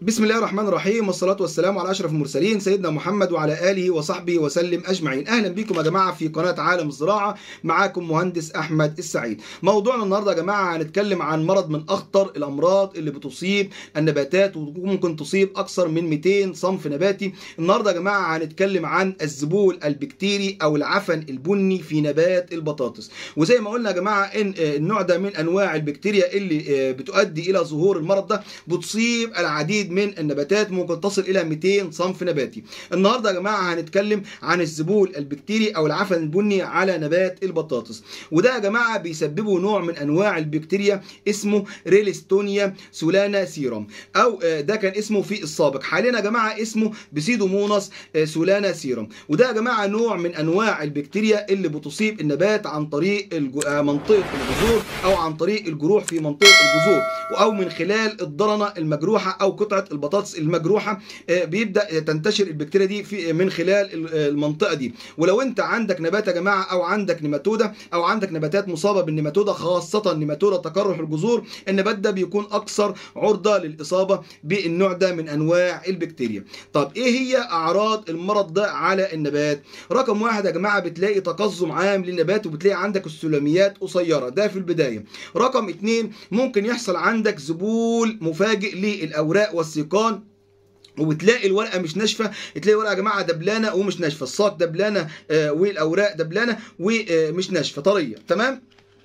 بسم الله الرحمن الرحيم والصلاة والسلام على أشرف المرسلين سيدنا محمد وعلى آله وصحبه وسلم أجمعين أهلا بكم يا جماعة في قناة عالم الزراعة معاكم مهندس أحمد السعيد موضوعنا النهاردة يا جماعة هنتكلم عن مرض من أخطر الأمراض اللي بتصيب النباتات وممكن تصيب أكثر من 200 صنف نباتي النهاردة يا جماعة هنتكلم عن الزبول البكتيري أو العفن البني في نبات البطاطس وزي ما قلنا يا جماعة إن النوع ده من أنواع البكتيريا اللي بتؤدي إلى ظهور المرض ده بتصيب العديد من النباتات ممكن تصل الى 200 صنف نباتي النهارده يا جماعه هنتكلم عن الزبول البكتيري او العفن البني على نبات البطاطس وده يا جماعه بيسببه نوع من انواع البكتيريا اسمه ريلستونيا سولانا سيروم او ده كان اسمه في السابق حاليا يا جماعه اسمه بسيدوموناس سولانا سيروم وده يا جماعه نوع من انواع البكتيريا اللي بتصيب النبات عن طريق منطقه الجذور او عن طريق الجروح في منطقه الجذور او من خلال الضرنه المجروحه او قطعه البطاطس المجروحه بيبدا تنتشر البكتيريا دي في من خلال المنطقه دي ولو انت عندك نبات يا جماعه او عندك نيماتودا او عندك نباتات مصابه بالنيماتودا خاصه نيماتودا تقرح الجذور النبات ده بيكون اكثر عرضه للاصابه بالنوع ده من انواع البكتيريا طب ايه هي اعراض المرض ده على النبات رقم واحد يا جماعه بتلاقي تقزم عام للنبات وبتلاقي عندك السلميات قصيره ده في البدايه رقم اتنين ممكن يحصل عندك ذبول مفاجئ للاوراق والسيقان وبتلاقي الورقه مش ناشفه تلاقي الورقه يا جماعه دبلانه ومش ناشفه الساق دبلانه آه والاوراق دبلانه ومش ناشفه طريه تمام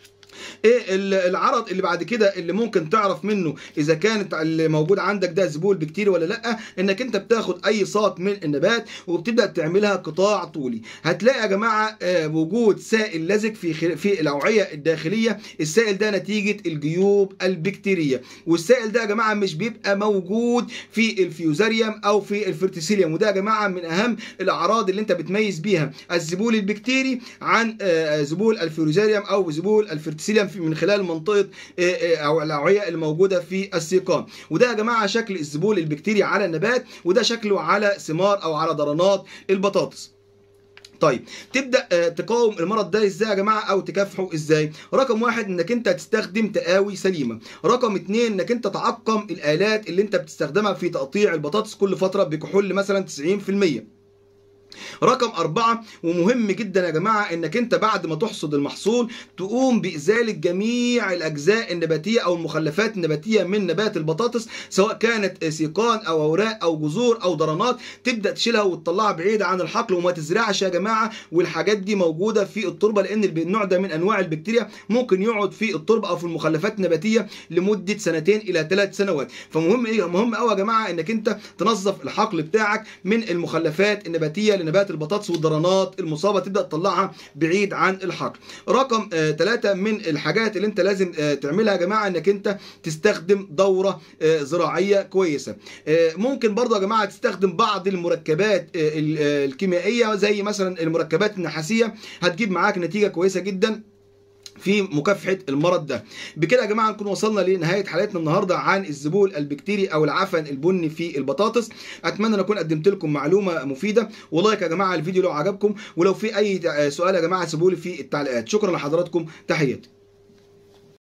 ايه العرض اللي بعد كده اللي ممكن تعرف منه اذا كانت اللي موجود عندك ده زبول بكتيري ولا لا انك انت بتاخد اي ساق من النبات وبتبدا تعملها قطاع طولي هتلاقي يا جماعه وجود سائل لزج في في الاوعيه الداخليه السائل ده نتيجه الجيوب البكتيريه والسائل ده يا جماعه مش بيبقى موجود في الفيوزاريوم او في الفرتسيليوم وده يا جماعه من اهم الاعراض اللي انت بتميز بيها الزبول البكتيري عن زبول الفيوزاريوم او زبول الفرتسيليوم من خلال منطقه او الاوعيه الموجوده في السيقان وده يا جماعه شكل الزبول البكتيري على النبات وده شكله على ثمار او على ضرنات البطاطس طيب تبدا تقاوم المرض ده ازاي يا جماعه او تكافحه ازاي رقم واحد انك انت تستخدم تقاوي سليمه رقم اتنين انك انت تعقم الالات اللي انت بتستخدمها في تقطيع البطاطس كل فتره بكحول مثلا 90% رقم أربعة ومهم جدا يا جماعة إنك أنت بعد ما تحصد المحصول تقوم بإزالة جميع الأجزاء النباتية أو المخلفات النباتية من نبات البطاطس سواء كانت سيقان أو أوراق أو جذور أو ضرنات تبدأ تشيلها وتطلعها بعيدة عن الحقل وما تزرعش يا جماعة والحاجات دي موجودة في التربة لأن النوع ده من أنواع البكتيريا ممكن يقعد في التربة أو في المخلفات النباتية لمدة سنتين إلى ثلاث سنوات فمهم إيه مهم قوي يا جماعة إنك أنت تنظف الحقل بتاعك من المخلفات النباتية لنبات البطاطس والضرنات المصابه تبدا تطلعها بعيد عن الحقل. رقم ثلاثة من الحاجات اللي انت لازم آه تعملها يا جماعه انك انت تستخدم دوره آه زراعيه كويسه. آه ممكن برضه يا جماعه تستخدم بعض المركبات الكيميائيه زي مثلا المركبات النحاسيه هتجيب معاك نتيجه كويسه جدا في مكافحه المرض ده بكده يا جماعه نكون وصلنا لنهايه حلقتنا النهارده عن الزبول البكتيري او العفن البني في البطاطس اتمنى ان اكون قدمت لكم معلومه مفيده ولايك يا جماعه الفيديو لو عجبكم ولو في اي سؤال يا جماعه سيبولي في التعليقات شكرا لحضراتكم تحياتي